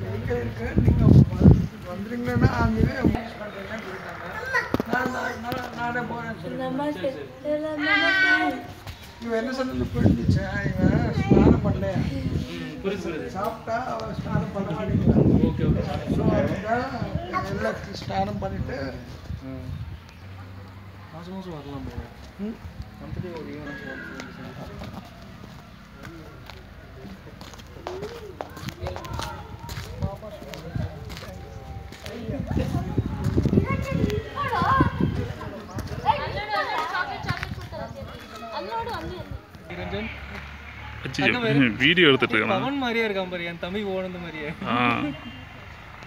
எங்கே இருக்கு நீங்கள் வந்துடுங்கன்னா அங்கேயே பண்ணுறேன்னு சொல்லிட்டாங்க நான் நான் நான் நானே போகிறேன்னு சொல்லிட்டேன் இவன் என்ன சொன்னது புரிஞ்சிச்சு இவன் ஸ்நானம் பண்ணலையா புரியுது புரியுது சாப்பிட்டா அவன் ஸ்நானம் பண்ண மாட்டேங்கிறான் ஓகே ஓகே ஸோ அதுதான் எல்லாம் ஸ்நானம் பண்ணிட்டு மாதம் மாதம் வரலாம் போல ம், கம்பெனி ஒரு ஈவெண்ட் நிரஞ்சன் வீடியோ எடுத்துட்டு இருக்கேன் பவன் மாதிரியே இருக்கான் பாரு என் தம்பி ஓடுந்த மாதிரியே ஆ